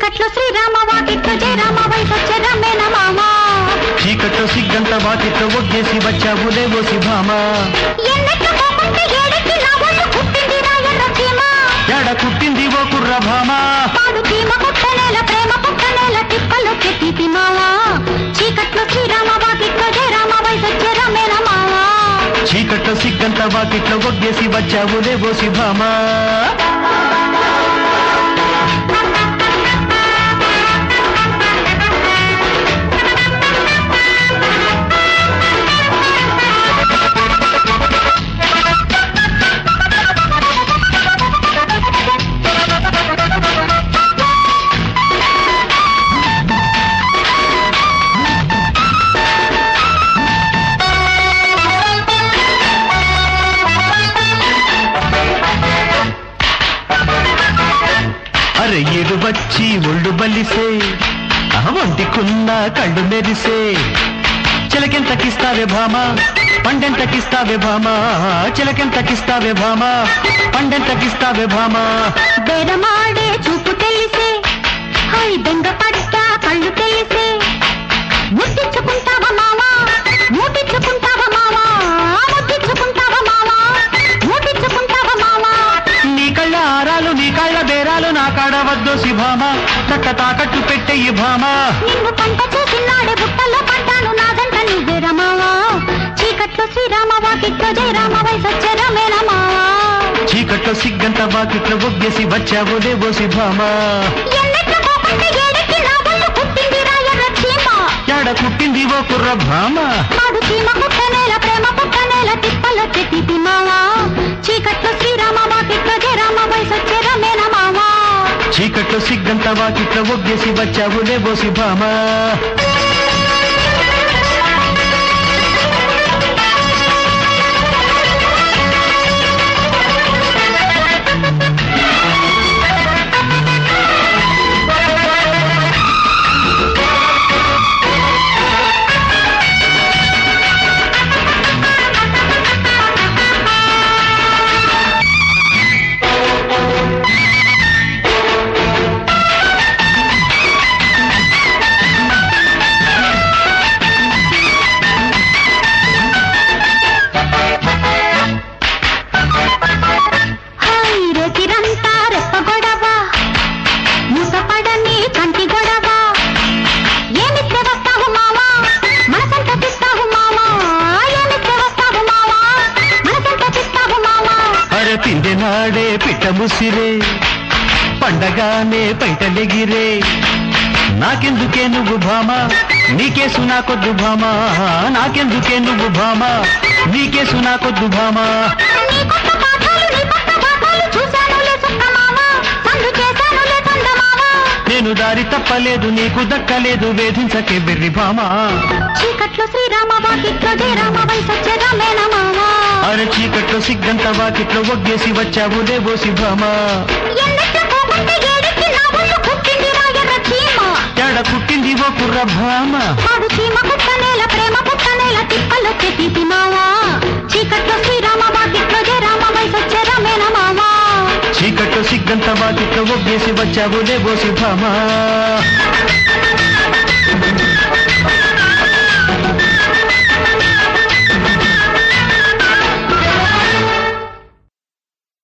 చీకట్లో శ్రీరామ వాకిట్లో జయరామ వయసొచ్చే రమేణ మామ చీకట్లో సిగ్గంత వాకిట్లో ఒగ్గేసి వచ్చావులే ఓ శిభామ ఎన్నెట్లు పోకుంటే ఏడెక్కి నా ఒళ్ళు పుట్టింది నా ఎర్ర చీమ ఎడ కుట్టింది ఓ కుర్ర భామ పాడు చీమ పుట్టనేల ప్రేమ పుట్టనేల తిప్పలు తీపి మావ చీకట్లో శ్రీరామ వాకిట్లో జయరామ వయసొచ్చే రమేణ మామ చీకట్లో సిగ్గంత వాకిట్లో ఒగ్గేసి వచ్చావులే ఓ శిభామ అరే ఇడు వచ్చి ఒళ్ళు బలిసే ఆ ఒంటికున్న కళ్ళు మెరిసే చిలకెంతకిస్తావే భామ పండెంతకిస్తావే భామ చిలకెంతకిస్తావే భామ పండెంతకిస్తావే భామ బేరమాడే చూపు తెలిసే హై బెంగ పడ్డా కళ్ళు తెలిసే ముట్టించుకుంటావా మావా మూటించుకుంటావా మావా ముట్టించుకుంటావా మావా మూటించుకుంటావా మావా నీ కళ్ళ ఆరాలు నీ కళ్ళ బేరాలు నా కాడవద్దు శిభామ చట్ట తాకట్టు పెట్టే ఈ భామ నిన్ను పంట చేసినాడే బుట్టలో పడ్డాను నాదంట నువ్వేరా మావా చీకట్లో శ్రీరామ వాకిట్లో జయరామ వయసొచ్చే రమేణ మావా చీకట్లో సిగ్గంత వాకిట్లో ఒగ్గేసి వచ్చావులే ఓ శిభామ ఎన్నెట్లు పోకుంటే ఏడెక్కి నా ఒళ్ళు పుట్టింది రా ఎర్ర చీమ ఎడ కుట్టింది ఓ కుర్ర భామ మాడు చీమ పుట్టనేల ప్రేమ పుట్టనేల తిప్పలొచ్చే తిప్పి మావా చీకట్లో శ్రీరామ వాకిట్లో జయరామ వయసొచ్చే రమేణ మావా చీకట్లో సిగ్గంత వాకిట్లో ఒగ్గేసి వచ్చావులే ఓ శిభామ హై రేతిరంతా రెప్ప గొడవ మూసపడని కంటి గొడవ ఏమిస్తే వస్తావు మావా మనసంత తిస్తావు మావా ఏమిస్తే వస్తావు మావా మనసంత తిస్తావు మావా అరే తిండి నాడే పిట్ట ముసిరే పండగానే పైటలెగిరే నాకెందుకే నువ్వు భామ నీకేసు నాకొద్దు భామ నాకెందుకే నువ్వు భామ నీకేసు నాకొద్దు భామ నీ కొత్త పాఠాలు నీ కొత్త పాఠాలు చూశానులే సుక్క మావా సందు చేశానులే సంద మావా నేను దారి తప్పలేదు నీకు దక్కలేదు వేధించకే బెర్రి భామ చీకట్లో శ్రీరామ వాకిట్లో జయరామ వయసొచ్చే రమేణ మావా అరే చీకట్లో సిగ్గంత వాకిట్లో ఒగ్గేసి వచ్చావులే ఓసి భామ ఎన్నెట్లు పోకుంటే ఏడెక్కి నా ఒళ్ళు పుట్టింది రా ఎర్ర చీమ ఎడ కుట్టింది ఓ కుర్ర భామ పాడు చీమ పుట్టనేల ప్రేమ పుట్టనేల తిప్పలొచ్చే తీపి మావా చీకట్లో శ్రీరామ వాకిట్లో జయరామ వయసొచ్చే రమేణ మావా చీకట్లో సిగ్గంత వాకిట్లో ఒగ్గేసి వచ్చావులే ఓసి భామ